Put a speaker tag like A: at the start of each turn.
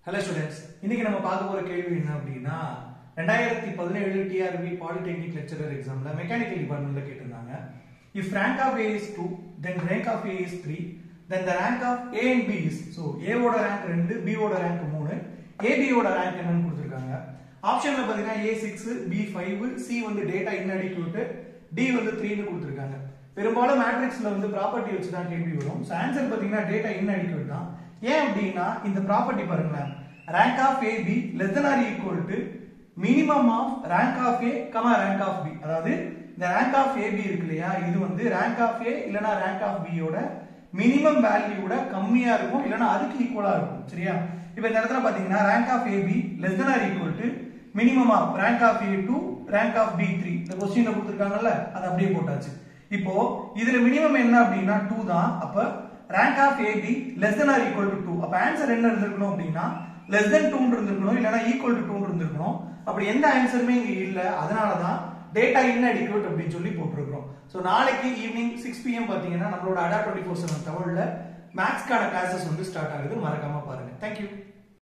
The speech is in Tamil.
A: ஹலோ ஸ்டூடெண்ட்ஸ் இன்னைக்கு நம்ம பார்க்க போற கேள்வி என்ன அப்படின்னா ரெண்டாயிரத்தி பதினேழு டிஆர்பி பாலிடெக்னிக் லெக்சரர் எக்ஸாம்ல மெக்கானிக்கல் டிபார்ட்மெண்ட்ல கேட்டிருந்தாங்க if rank of A is two then rank of A is three then the rank of A and B is so ஏவோட ரேங்க் ரெண்டு பியோட ரேங்க் மூணு ஏபியோட ரேங்க் என்னன்னு கொடுத்துருக்காங்க ஆப்ஷன்ல பாத்தீங்கன்னா A six B five C வந்து டேட்டா இன்அடிக்யூட் டி வந்து த்ரீன்னு கொடுத்துருக்காங்க பெரும்பாலும் மேட்ரிக்ஸ்ல வந்து ப்ராப்பர்ட்டி வச்சு தான் கேள்வி வரும் ஸோ ஆன்சர் பாத்தீங்கன்னா டேட்டா இன்அடிக்யூட் தான் ஏன் அப்படின்னா இந்த ப்ராப்பர்ட்டி பாருங்களேன் rank of A B less than or equal to minimum of rank of A comma rank of B அதாவது இந்த ரேங்க் ஆஃப் ஏ பி இருக்கு இல்லையா இது வந்து ரேங்க் ஆஃப் ஏ இல்லனா ரேங்க் ஆஃப் பியோட மினிமம் வேல்யூட கம்மியா இருக்கும் இல்லனா அதுக்கு ஈக்குவலா இருக்கும் சரியா இப்போ இந்த இடத்துல பாத்தீங்கன்னா rank of A B less than or equal to minimum of rank of A two rank of B three இந்த கொஸ்டின்ல கொடுத்துருக்காங்கல்ல அது அப்படியே போட்டாச்சு இப்போ இதுல மினிமம் என்ன அப்படின்னா டூ தான் அப்ப rank of A B less than or equal to two அப்ப ஆன்சர் என்ன இருந்திருக்கணும் அப்படின்னா லெஸ் தென் டூ இருந்திருக்கணும் இல்லைன்னா ஈக்குவல் டு டூ இருந்திருக்கணும் அப்படி எந்த ஆன்சருமே இங்க இல்ல அதனாலதான் டேட்டா இன்அடிக்யூட் அப்படின்னு சொல்லி போட்டிருக்கிறோம் ஸோ நாளைக்கு ஈவினிங் சிக்ஸ் பிஎம் பாத்தீங்கன்னா நம்மளோட அடா டுவெண்ட்டி ஃபோர் செவன் தமிழ்ல மேக்ஸ்க்கான கிளாஸஸ் வந்து ஸ்டார்ட் ஆகுது மறக்காம பாருங்க தேங்க்யூ